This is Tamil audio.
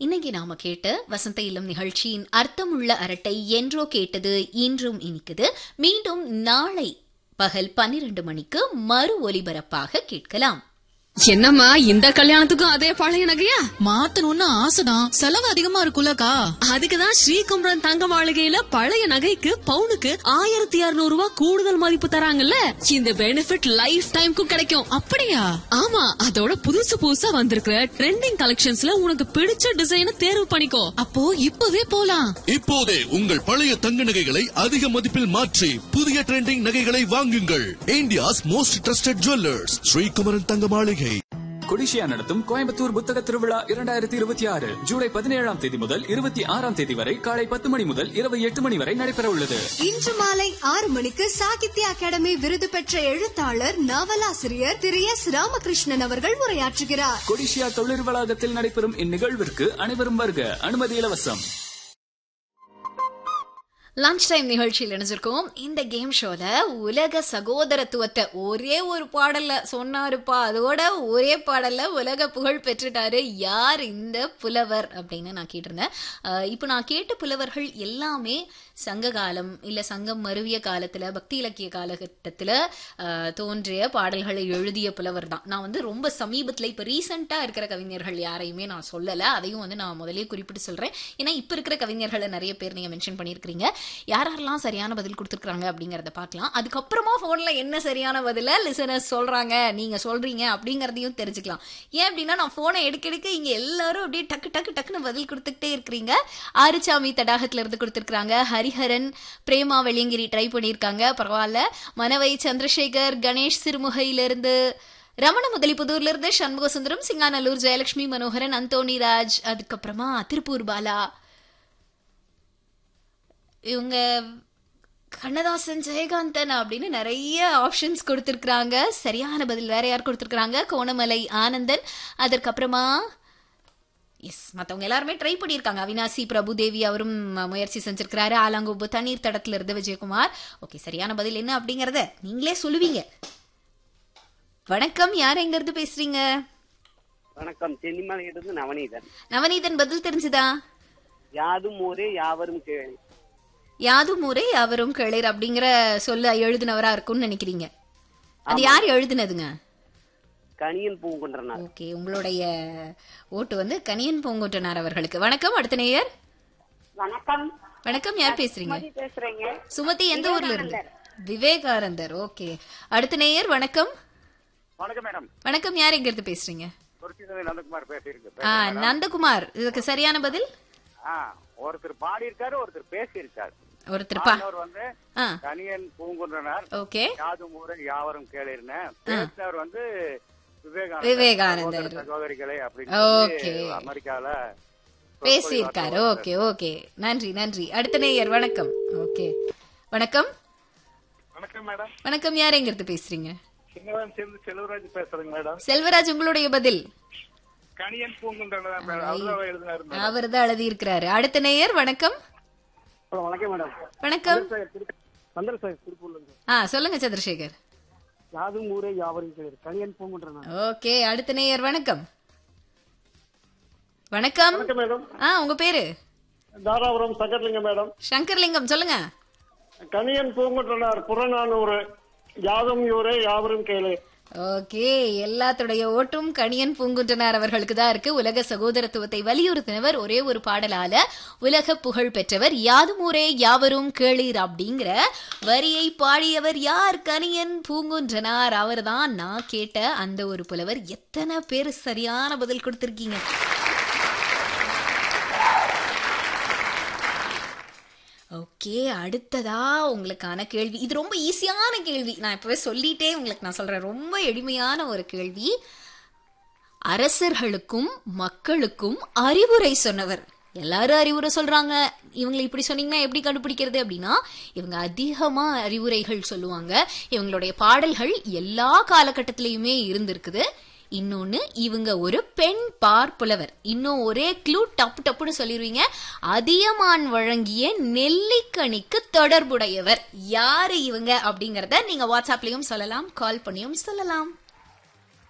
இன்னைக்கு நாம கேட்ட வசந்த இளம் நிகழ்ச்சியின் அர்த்தமுள்ள அரட்டை என்றோ கேட்டது இன்றும் இனிக்குது மீண்டும் நாளை பகல் பன்னிரண்டு மணிக்கு மறு ஒலிபரப்பாக கேட்கலாம் என்னம்மா இந்த கல்யாணத்துக்கும் அதே பழைய நகையா மாத்தணும்னு ஆசைதான் செலவு அதிகமா இருக்குல்லக்கா அதுக்குதான் ஸ்ரீகுமரன் தங்க மாளிகையில பழைய நகைக்கு பவுனுக்கு ஆயிரத்தி இருநூறு ரூபாய் கூடுதல் மதிப்பு தராங்கல்ல இந்த பெனிஃபிட் லைஃப் டைம்க்கும் கிடைக்கும் அப்படியா ஆமா அதோட புதுசு புதுசா வந்திருக்கிற ட்ரெண்டிங் கலெக்ஷன்ஸ்ல உனக்கு பிடிச்ச டிசைனை தேர்வு பண்ணிக்கோ அப்போ இப்பவே போலாம் இப்போதே உங்கள் பழைய தங்க நகைகளை அதிக மதிப்பில் மாற்றி புதிய ட்ரெண்டிங் நகைகளை வாங்குங்கள் India's most trusted jewellers Sreekumaran Thanga Maligai CODISSIA நடத்தும் கோயம்புத்தூர் புத்தக திருவிழா இரண்டாயிரத்தி இருபத்தி ஆறு ஜூலை பதினேழாம் தேதி முதல் இருபத்தி ஆறாம் தேதி வரை காலை பத்து மணி முதல் இரவு எட்டு மணி வரை நடைபெற உள்ளது இன்று மாலை ஆறு மணிக்கு சாகித்ய அகாடமி விருது பெற்ற எழுத்தாளர் நாவலாசிரியர் திரு எஸ் ராமகிருஷ்ணன் அவர்கள் உரையாற்றுகிறார் கொடிஷியா தொழில் வளாகத்தில் நடைபெறும் இந்நிகழ்விற்கு அனைவரும் வருக அனுமதி இலவசம் லஞ்ச் டைம் நிகழ்ச்சியில் இணைஞ்சிருக்கோம் இந்த கேம் ஷோல உலக சகோதரத்துவத்தை ஒரே ஒரு பாடல்ல சொன்னாருப்பா அதோட ஒரே பாடல்ல உலக புகழ் பெற்றுட்டாரு யார் இந்த புலவர் அப்படின்னு நான் கேட்டிருந்தேன் அஹ் இப்போ நான் கேட்ட புலவர்கள் எல்லாமே சங்க காலம் இல்ல சங்கம் மருவிய காலத்துல பக்தி இலக்கிய காலகட்டத்துல அஹ், தோன்றிய பாடல்களை எழுதிய புலவர் தான் நான் வந்து ரொம்ப சமீபத்துல இப்ப ரீசெண்டா இருக்கிற கவிஞர்கள் யாரையுமே நான் சொல்லல அதையும் வந்து நான் முதலே குறிப்பிட்டு சொல்றேன் ஏன்னா இப்ப இருக்கிற கவிஞர்களை நிறைய பேர் நீங்க மென்ஷன் பண்ணியிருக்கிறீங்க யாரெல்லாம் சரியான பதில் கொடுத்துருக்காங்க அப்படிங்கறத பார்க்கலாம் அதுக்கப்புறமா போன்ல என்ன சரியான பதில லிசனர்ஸ் சொல்றாங்க நீங்க சொல்றீங்க அப்படிங்கறதையும் தெரிஞ்சுக்கலாம் ஏன் அப்படின்னா நான் போனை எடுக்க எடுக்க இங்க எல்லாரும் அப்படியே டக்கு டக்கு டக்குன்னு பதில் கொடுத்துக்கிட்டே இருக்கிறீங்க ஆறுசாமி தடாகத்துல இருந்து கொடுத்துருக்காங்க ஹரிஹரன் பிரேமா வெள்ளியங்கிரி ட்ரை பண்ணியிருக்காங்க பரவாயில்ல மனவை சந்திரசேகர் கணேஷ் சிறுமுகையிலிருந்து ரமண முதலிப்புதூர்ல இருந்து சண்முக சுந்தரம் சிங்காநல்லூர் ஜெயலட்சுமி மனோகரன் அந்தோணி ராஜ் அதுக்கப்புறமா திருப்பூர் பாலா இவங்க கண்ணதாசன் ஜெயகாந்தன் அப்படின்னு நிறைய ஆப்ஷன்ஸ் கொடுத்துருக்குறாங்க சரியான பதில் வேற யார் கொடுத்துருக்குறாங்க கோணமலை ஆனந்தன் அதற்கப்புறமா எஸ் மற்றவங்க எல்லாருமே ட்ரை பண்ணியிருக்காங்க அவினாசி பிரபுதேவி அவரும் முயற்சி செஞ்சிருக்கிறாரு ஆலாங்கோப்பு தண்ணீர் தடத்துல இருந்து விஜயகுமார் ஓகே சரியான பதில் என்ன அப்படிங்கறத நீங்களே சொல்லுவீங்க வணக்கம் யார் எங்க இருந்து பேசுறீங்க வணக்கம் சென்னிமலையிலிருந்து நவநீதன் நவநீதன் பதில் தெரிஞ்சுதா யாதும் ஊரே யாவரும் கேளு யாதும் ஊரே அவரும் கிளர் அப்படிங்கிற சொல்ல எழுதினவரா இருக்கும்னு நினைக்கிறீங்க அது யார் எழுதினதுங்க கணியன் பூங்குன்றனார் ஓகே உங்களுடைய ஓட்டு வந்து கனியன் பூங்குன்றனார் அவர்களுக்கு வணக்கம் அடுத்த நேயர் வணக்கம் வணக்கம் யார் பேசுறீங்க பேசுறேங்க சுமதி எந்த ஊர்ல இருந்து விவேகானந்தர் ஓகே அடுத்த நேயர் வணக்கம் வணக்கம் மேடம் வணக்கம் யார் எங்க இருந்து பேசுறீங்க துருச்சிதவி நந்தகுமார் பேசியிருக்கு ஆ நந்தகுமார் இதுக்கு சரியான பதில் ஆ, ஒருத்தர் பாடி இருக்காரு ஒருத்தர் பேசி இருக்காரு ஒருத்தர் பா பாடினவர் வந்து ஆ கனியன் பூங்குன்றனார் ஓகே யாதும் ஊரை யாவரும் கேளிருன பேசினவர் வந்து விவேகானந்தர் விவேகானந்தர். சகோதர சகோதரிகளே அப்படின்னு ஓகே. சொல்லி அமெரிக்கால பேசியிருக்காரு ஓகே ஓகே நன்றி நன்றி அடுத்த நேயர் வணக்கம் ஓகே வணக்கம் வணக்கம் மேடம் வணக்கம் யார் எங்க இருந்து பேசுறீங்க சிங்கவன் சேர்ந்து செல்வராஜ் பேசுறேங்க மேடம் செல்வராஜ் உங்களுடைய பதில் கனியன் பூங்குன்றனார் மேடம் அவர்தான் எழுதினாரு அவர் தான் எழுதி இருக்கிறாரு அடுத்த நேயர் வணக்கம் வணக்கம் மேடம் வணக்கம் சந்திரசேகர் திருப்பூர்ல இருந்து ஆ சொல்லுங்க சந்திரசேகர் யாதும் ஊரே யாவரும் கேளு கணியன் பூங்குன்றனார் ஓகே அடுத்த நேயர் வணக்கம் வணக்கம் மேடம் ஆ உங்க பேரு தாராபுரம் சகர்லிங்க மேடம் சங்கர்லிங்கம் சொல்லுங்க கனியன் பூங்குன்றனார் புறநானூறு யாதும் ஊரே யாவரும் கேளு ஓகே எல்லாத்துடைய ஓட்டும் கணியன் பூங்குன்றனார் அவர்களுக்கு தான் இருக்கு உலக சகோதரத்துவத்தை வலியுறுத்தினவர் ஒரே ஒரு பாடலால உலக புகழ் பெற்றவர் யாதும் ஊரே யாவரும் கேளீர் அப்படிங்கிற வரியை பாடியவர் யார் கணியன் பூங்குன்றனார் அவர்தான் நான் கேட்ட அந்த ஒரு புலவர் எத்தனை பேர் சரியான பதில் கொடுத்திருக்கீங்க ஓகே அடுத்ததா உங்களுக்கான கேள்வி இது ரொம்ப ஈஸியான கேள்வி நான் இப்பவே சொல்லிட்டே உங்களுக்கு நான் சொல்றேன் ரொம்ப எளிமையான ஒரு கேள்வி அரசர்களுக்கும் மக்களுக்கும் அறிவுரை சொன்னவர் எல்லாரும் அறிவுரை சொல்றாங்க இவங்களை இப்படி சொன்னீங்கன்னா எப்படி கண்டுபிடிக்கிறது அப்படின்னா இவங்க அதிகமா அறிவுரைகள் சொல்லுவாங்க இவங்களுடைய பாடல்கள் எல்லா காலகட்டத்திலயுமே இருந்திருக்குது இன்னொன்னு இவங்க ஒரு பெண் பார்ப்புலவர் இன்னும் ஒரே க்ளூ டப்பு டப்புன்னு சொல்லிடுவீங்க அதியமான் வழங்கிய நெல்லிக்கனிக்கு தொடர்புடையவர் யாரு இவங்க அப்படிங்கறத நீங்க வாட்ஸ்அப்லயும் சொல்லலாம் கால் பண்ணியும் சொல்லலாம்